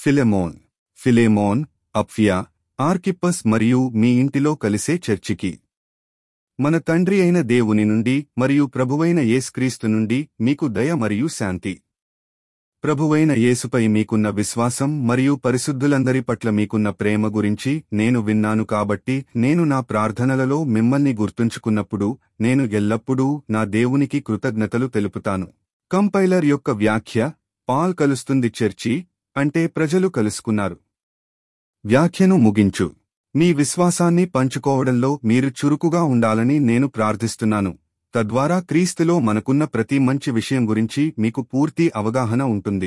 Philemon ఫిలేమోన్ అప్ఫియా ఆర్కిప్పస్ మరియు మీ ఇంటిలో కలిసే చర్చికి మన తండ్రి అయిన దేవుని నుండి మరియు ప్రభువైన యేసుక్రీస్తు నుండి మీకు దయ మరియు శాంతి ప్రభువైన యేసుపై మీకున్న విశ్వాసం మరియు పరిశుద్ధులందరి పట్ల మీకున్న ప్రేమ గురించి నేను విన్నాను కాబట్టి నేను నా ప్రార్థనలలో మిమ్మల్ని గుర్తుంచుకున్నప్పుడు నేను ఎల్లప్పుడూ నా దేవునికి కృతజ్ఞతలు తెలుపుతాను కంపైలర్ యొక్క వ్యాఖ్య పాల్ కలుస్తుంది చర్చి అంటే ప్రజలు కలుసుకున్నారు వ్యాఖ్యను ముగించు మీ విశ్వాసాన్ని పంచుకోవడంలో మీరు చురుకుగా ఉండాలని నేను ప్రార్థిస్తున్నాను తద్వారా క్రీస్తులో మనకున్న ప్రతి మంచి విషయం గురించి మీకు పూర్తి అవగాహన ఉంటుంది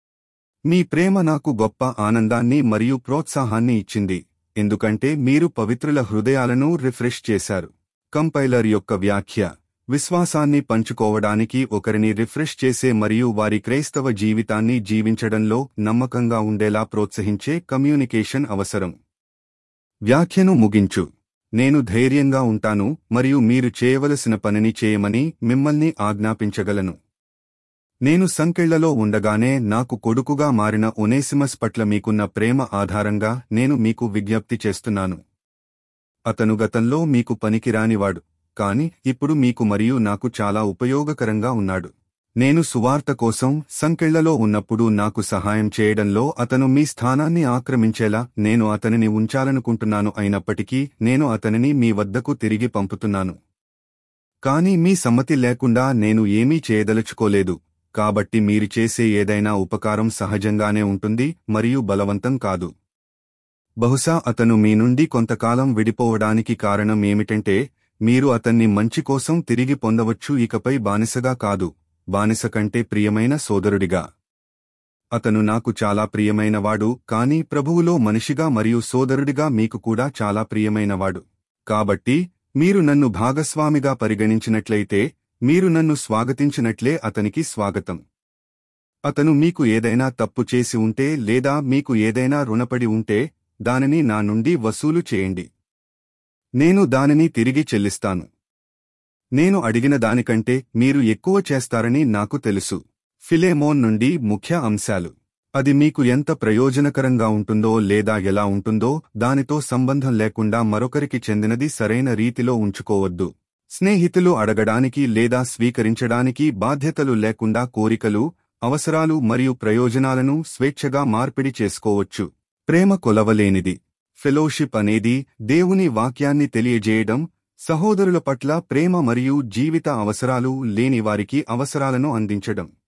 మీ ప్రేమ నాకు గొప్ప ఆనందాన్ని మరియు ప్రోత్సాహాన్ని ఇచ్చింది ఎందుకంటే మీరు పవిత్రుల హృదయాలను రిఫ్రెష్ చేశారు కంపైలర్ యొక్క వ్యాఖ్య విశ్వాసాన్ని పంచుకోవడానికి ఒకరిని రిఫ్రెష్ చేసే మరియు వారి క్రైస్తవ జీవితాన్ని జీవించడంలో నమ్మకంగా ఉండేలా ప్రోత్సహించే కమ్యూనికేషన్ అవసరం వ్యాఖ్యను ముగించు నేను ధైర్యంగా ఉంటాను మరియు మీరు చేయవలసిన పనిని చేయమని మిమ్మల్ని ఆజ్ఞాపించగలను నేను సంకెళ్లలో ఉండగానే నాకు కొడుకుగా మారిన ఒనేసిమస్ పట్ల మీకున్న ప్రేమ ఆధారంగా నేను మీకు విజ్ఞప్తి చేస్తున్నాను అతను గతంలో మీకు పనికిరానివాడు కాని ఇప్పుడు మీకు మరియు నాకు చాలా ఉపయోగకరంగా ఉన్నాడు నేను సువార్త కోసం సంకెళ్లలో ఉన్నప్పుడు నాకు సహాయం చేయడంలో అతను మీ స్థానాన్ని ఆక్రమించేలా నేను అతనిని ఉంచాలనుకుంటున్నాను అయినప్పటికీ నేను అతనిని మీ వద్దకు తిరిగి పంపుతున్నాను కాని మీ సమ్మతి లేకుండా నేను ఏమీ చేయదలుచుకోలేదు కాబట్టి మీరు చేసే ఏదైనా ఉపకారం సహజంగానే ఉంటుంది మరియు బలవంతం కాదు బహుశా అతను మీ నుండి కొంతకాలం విడిపోవడానికి కారణం ఏమిటంటే మీరు అతన్ని మంచి కోసం తిరిగి పొందవచ్చు ఇకపై బానిసగా కాదు బానిస కంటే ప్రియమైన సోదరుడిగా అతను నాకు చాలా ప్రియమైనవాడు కాని ప్రభువులో మనిషిగా మరియు సోదరుడిగా మీకు కూడా చాలా ప్రియమైనవాడు కాబట్టి మీరు నన్ను భాగస్వామిగా పరిగణించినట్లయితే మీరు నన్ను స్వాగతించినట్లే అతనికి స్వాగతం అతను మీకు ఏదైనా తప్పు చేసి ఉంటే లేదా మీకు ఏదైనా రుణపడి ఉంటే దానిని నా నుండి వసూలు చేయండి నేను దానిని తిరిగి చెల్లిస్తాను నేను అడిగిన దానికంటే మీరు ఎక్కువ చేస్తారని నాకు తెలుసు ఫిలేమోన్ నుండి ముఖ్య అంశాలు అది మీకు ఎంత ప్రయోజనకరంగా ఉంటుందో లేదా ఎలా ఉంటుందో దానితో సంబంధం లేకుండా మరొకరికి చెందినది సరైన రీతిలో ఉంచుకోవద్దు స్నేహితులు అడగడానికి లేదా స్వీకరించడానికి బాధ్యతలు లేకుండా కోరికలు అవసరాలు మరియు ప్రయోజనాలను స్వేచ్ఛగా మార్పిడి చేసుకోవచ్చు ప్రేమ కొలవలేనిది ఫెలోషిప్ అనేది దేవుని వాక్యాన్ని తెలియజేయడం సహోదరుల పట్ల ప్రేమ మరియు జీవిత అవసరాలు లేని వారికి అవసరాలను అందించడం